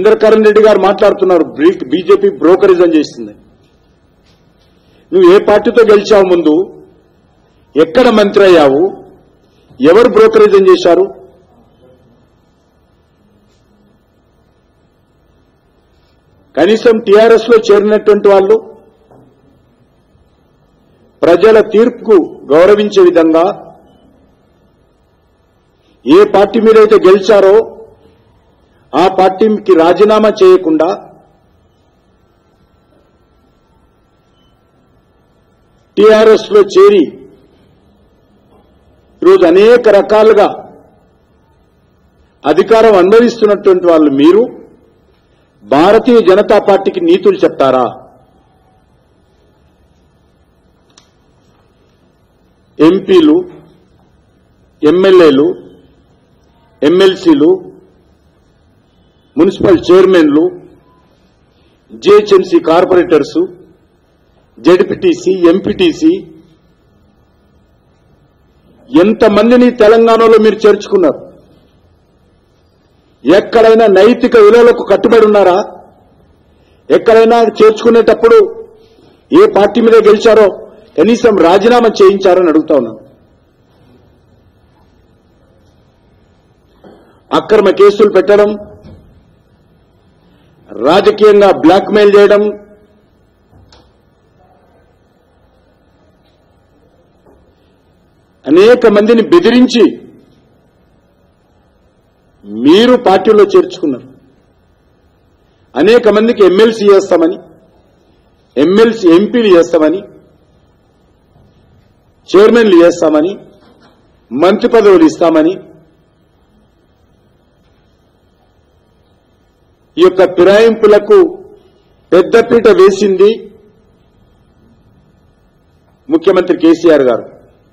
ఇంద్రకరణ్ రెడ్డి గారు మాట్లాడుతున్నారు బ్రీ- BJP brokerism చేస్తుంది నువ్వు ఏ పార్టీతో గెలిచావు ముందు ఎక్కడ మంత్రి అయ్యావు ఎవరు బ్రోకరిజం చేశారు కనీసం టీఆర్ఎస్ లో చేరినటువంటి వాళ్ళు ప్రజల తీర్పుకు గౌరవించే విధంగా ఏ పార్టీ మీదైతే గెలిచారో ఆ పార్టీకి రాజీనామా చేయకుండా టీఆర్ఎస్ లో చేరి ఈరోజు అనేక రకాలుగా అధికారం అనుభవిస్తున్నటువంటి వాళ్ళు మీరు భారతీయ జనతా పార్టీకి నీతులు చెప్తారా ఎంపీలు ఎమ్మెల్యేలు ఎమ్మెల్సీలు మున్సిపల్ చైర్మన్లు జిహెచ్ఎంసీ కార్పొరేటర్స్ జడ్పీటీసీ ఎంపీటీసీ ఎంతమందిని తెలంగాణలో మీరు చేర్చుకున్నారు ఎక్కడైనా నైతిక విలువలకు కట్టుబడి ఉన్నారా ఎక్కడైనా చేర్చుకునేటప్పుడు ఏ పార్టీ మీద గెలిచారో కనీసం రాజీనామా చేయించారని అడుగుతా ఉన్నాను అక్రమ కేసులు పెట్టడం రాజకీయంగా బ్లాక్మెయిల్ చేయడం అనేక మందిని బెదిరించి మీరు పార్టీలో చేర్చుకున్నారు అనేక మందికి ఎమ్మెల్సీ చేస్తామని ఎమ్మెల్సీ ఎంపీలు చేస్తామని చైర్మన్లు చేస్తామని మంత్రి పదవులు ఇస్తామని ఈ యొక్క ఫిరాయింపులకు పెద్దపీట వేసింది ముఖ్యమంత్రి కేసీఆర్ గారు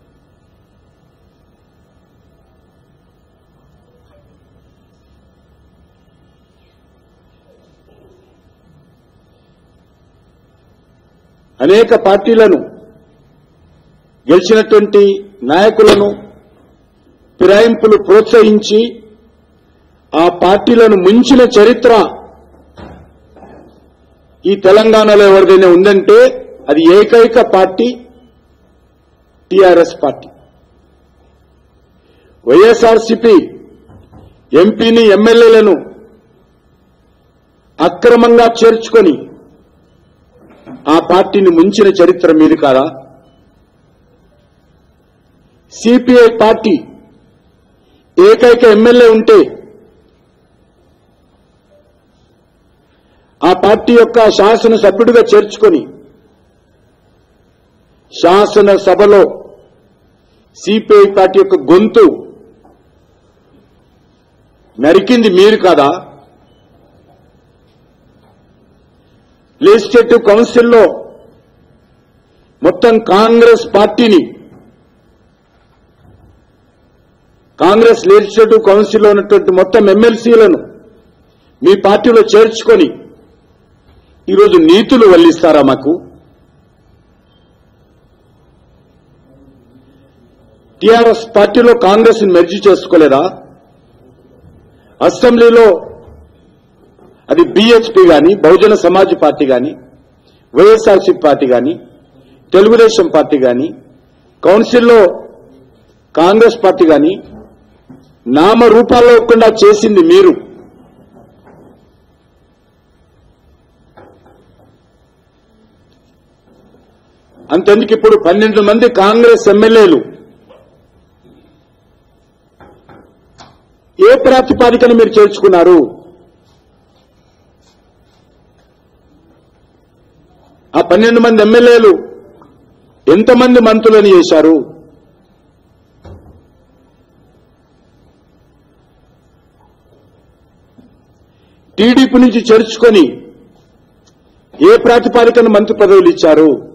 అనేక పార్టీలను గెలిచినటువంటి నాయకులను ఫిరాయింపులు ప్రోత్సహించి ఆ పార్టీలను ముంచిన చరిత్ర ఈ తెలంగాణలో ఎవరిదైనా ఉందంటే అది ఏకైక పార్టీ టిఆర్ఎస్ పార్టీ వైఎస్ఆర్సీపీ ఎంపీని ఎమ్మెల్యేలను అక్రమంగా చేర్చుకొని ఆ పార్టీని ముంచిన చరిత్ర మీది కాదా సిపిఐ పార్టీ ఏకైక ఎమ్మెల్యే ఉంటే ఆ పార్టీ యొక్క శాసన సభ్యుడిగా చేర్చుకొని శాసన సభలో సిపిఐ పార్టీ యొక్క గొంతు నరికింది మీరు కాదా లెజిస్లేటివ్ కౌన్సిల్లో మొత్తం కాంగ్రెస్ పార్టీని కాంగ్రెస్ లెజిస్లేటివ్ కౌన్సిల్లో ఉన్నటువంటి మొత్తం ఎమ్మెల్సీలను మీ పార్టీలో చేర్చుకొని ఈరోజు నీతులు వల్లిస్తారా మాకు టీఆర్ఎస్ పార్టీలో కాంగ్రెస్ ని మెర్జీ చేసుకోలేదా అసెంబ్లీలో అది బీహెచ్పీ గాని బహుజన సమాజ్ పార్టీ గాని వైఎస్ఆర్సీ పార్టీ గాని తెలుగుదేశం పార్టీ గాని కౌన్సిల్లో కాంగ్రెస్ పార్టీ గాని నామరూపాల్లో లేకుండా చేసింది మీరు అంతెందుకు ఇప్పుడు పన్నెండు మంది కాంగ్రెస్ ఎమ్మెల్యేలు ఏ ప్రాతిపాదికన మీరు చేర్చుకున్నారు ఆ పన్నెండు మంది ఎమ్మెల్యేలు ఎంతమంది మంత్రులను చేశారు టీడీపీ నుంచి చేర్చుకొని ఏ ప్రాతిపాదికన మంత్రి పదవులు ఇచ్చారు